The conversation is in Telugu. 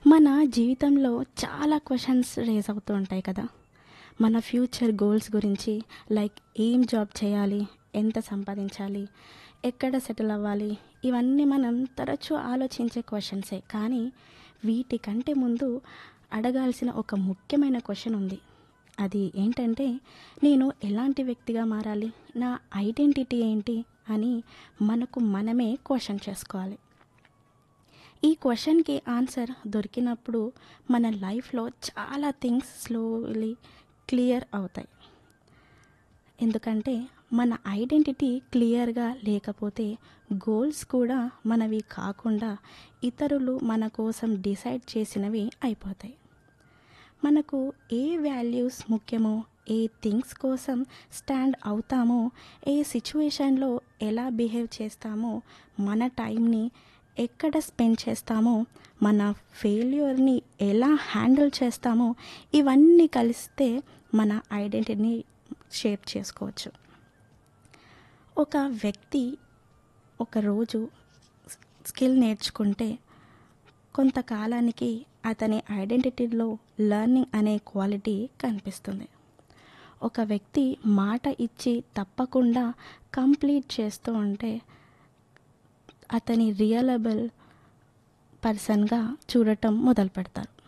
మన జీవితంలో చాలా క్వశ్చన్స్ రేజ్ అవుతూ ఉంటాయి కదా మన ఫ్యూచర్ గోల్స్ గురించి లైక్ ఏం జాబ్ చేయాలి ఎంత సంపాదించాలి ఎక్కడ సెటిల్ అవ్వాలి ఇవన్నీ మనం తరచూ ఆలోచించే క్వశ్చన్సే కానీ వీటికంటే ముందు అడగాల్సిన ఒక ముఖ్యమైన క్వశ్చన్ ఉంది అది ఏంటంటే నేను ఎలాంటి వ్యక్తిగా మారాలి నా ఐడెంటిటీ ఏంటి అని మనకు మనమే క్వశ్చన్ చేసుకోవాలి ఈ క్వశ్చన్కి ఆన్సర్ దొరికినప్పుడు మన లైఫ్లో చాలా థింగ్స్ స్లోలీ క్లియర్ అవుతాయి ఎందుకంటే మన ఐడెంటిటీ క్లియర్గా లేకపోతే గోల్స్ కూడా మనవి కాకుండా ఇతరులు మన కోసం డిసైడ్ చేసినవి అయిపోతాయి మనకు ఏ వాల్యూస్ ముఖ్యమో ఏ థింగ్స్ కోసం స్టాండ్ అవుతామో ఏ సిచ్యువేషన్లో ఎలా బిహేవ్ చేస్తామో మన టైంని ఎక్కడ స్పెండ్ చేస్తామో మన ఫెయిల్యూర్ని ఎలా హ్యాండిల్ చేస్తామో ఇవన్నీ కలిస్తే మన ఐడెంటిటీని షేప్ చేసుకోవచ్చు ఒక వ్యక్తి ఒకరోజు స్కిల్ నేర్చుకుంటే కొంతకాలానికి అతని ఐడెంటిటీలో లర్నింగ్ అనే క్వాలిటీ కనిపిస్తుంది ఒక వ్యక్తి మాట ఇచ్చి తప్పకుండా కంప్లీట్ చేస్తూ ఉంటే అతని రియలబుల్ పర్సన్గా చూడటం మొదలు పెడతారు